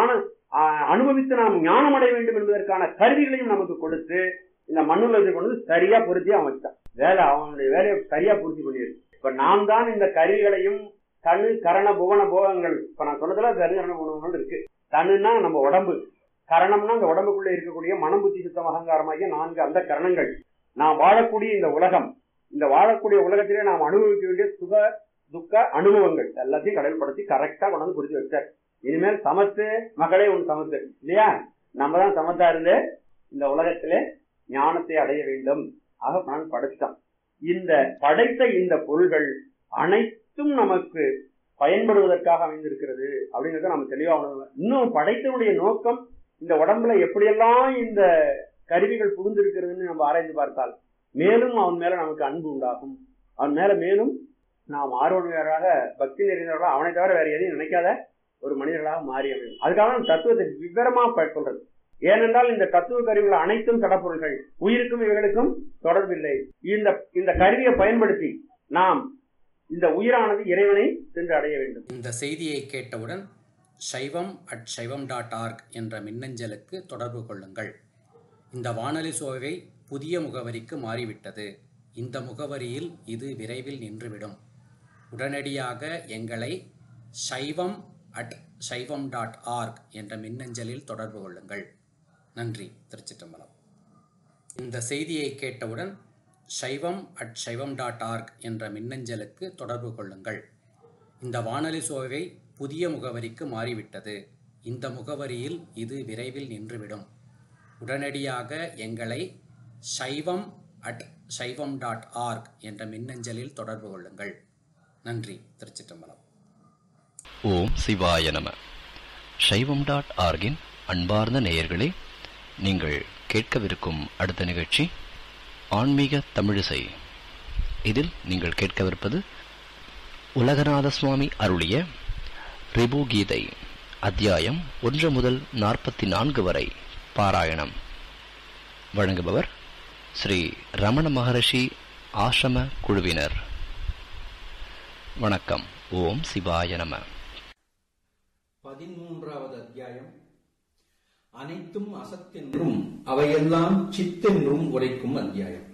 ஞானம் ஆஹ், அனுபவித்து நாம் ஞானம் அடைய வேண்டும் என்பதற்கான கருவிகளையும் நமக்கு கொடுத்து இந்த மண்ணுலகத்தை கொண்டு வந்து சரியா பொருத்தி அவன் வச்சான் வேலை அவனுடைய வேலையை சரியா பூர்த்தி பண்ணியிருக்கு இப்ப நாம் தான் இந்த கருவிகளையும் தனு கரண புவன போகங்கள் இப்ப நான் சொன்னதுல தனு கரண புவனங்கள் இருக்கு தனுன்னா நம்ம உடம்பு கரணம்னா அந்த உடம்புக்குள்ள இருக்கக்கூடிய மனம் புத்தி சுத்தம் அகங்காரமாகிய நான்கு அந்த கரணங்கள் நாம் வாழக்கூடிய இந்த உலகம் இந்த வாழக்கூடிய உலகத்திலே நாம் அனுபவிக்க வேண்டிய சுக துக்க அனுபவங்கள் எல்லாத்தையும் கடல்படுத்தி கரெக்டா கொண்டு வந்து புரிஞ்சு வச்சார் இனிமேல் சமத்து மகளே உன் சமத்து இல்லையா நம்ம தான் சமத்தா இருந்து இந்த உலகத்திலே ஞானத்தை அடைய வேண்டும் ஆக நான் படைத்தான் இந்த படைத்த இந்த பொருள்கள் அனைத்தும் நமக்கு பயன்படுவதற்காக அமைந்திருக்கிறது அப்படிங்கறத நம்ம தெளிவா உணரணும் இன்னும் படைத்தனுடைய நோக்கம் இந்த உடம்புல எப்படியெல்லாம் இந்த கருவிகள் புகுந்திருக்கிறதுன்னு நம்ம ஆராய்ந்து பார்த்தால் மேலும் அவன் மேல நமக்கு அன்பு உண்டாகும் அவன் மேல மேலும் நாம் ஆர்வலராக பக்தி நிறைந்தவர்களாக அவனை தவிர வேற எதையும் நினைக்காத ஒரு மனிதர்களாக மாறி அமையும் அதுக்காக தான் தத்துவத்தை விவரமா ப- சொல்றது ஏனென்றால் இந்த தத்துவ கருவிகள் அனைத்தும் கடப்பொருள்கள் உயிருக்கும் இவைகளுக்கும் தொடர்பில்லை இந்த இந்த கருவியை பயன்படுத்தி நாம் இந்த உயிரானது இறைவனை சென்று அடைய வேண்டும் இந்த செய்தியை கேட்டவுடன் சைவம் அட் சைவம் டாட் ஆர்க் என்ற மின்னஞ்சலுக்கு தொடர்பு கொள்ளுங்கள் இந்த வானொலி சோவை புதிய முகவரிக்கு மாறிவிட்டது இந்த முகவரியில் இது விரைவில் நின்றுவிடும் உடனடியாக எங்களை சைவம் அட் சைவம் டாட் ஆர்க் என்ற மின்னஞ்சலில் தொடர்பு கொள்ளுங்கள் நன்றி திருச்சிற்றம்பலம் இந்த செய்தியை கேட்டவுடன் சைவம் அட் சைவம் டாட் ஆர்க் என்ற மின்னஞ்சலுக்கு தொடர்பு கொள்ளுங்கள் இந்த வானொலி சோவை புதிய முகவரிக்கு மாறிவிட்டது இந்த முகவரியில் இது விரைவில் நின்றுவிடும் உடனடியாக எங்களை சைவம் அட் சைவம் டாட் ஆர்க் என்ற மின்னஞ்சலில் தொடர்பு கொள்ளுங்கள் நன்றி திருச்சிற்றம்பலம் ஓம் சிவாய நம சைவம் டாட் ஆர்கின் அன்பார்ந்த நேயர்களே நீங்கள் கேட்கவிருக்கும் அடுத்த நிகழ்ச்சி ஆன்மீக தமிழிசை இதில் நீங்கள் கேட்கவிருப்பது உலகநாத சுவாமி அருளிய ரிபு கீதை அத்தியாயம் ஒன்று முதல் நாற்பத்தி நான்கு வரை பாராயணம் வழங்குபவர் ஸ்ரீ ரமண மகரிஷி ஆசிரம குழுவினர் வணக்கம் ஓம் சிவாய நம பதிமூன்றாவது அத்தியாயம் அனைத்தும் அசத்தென்றும் அவையெல்லாம் சித்தென்றும் உரைக்கும் அத்தியாயம்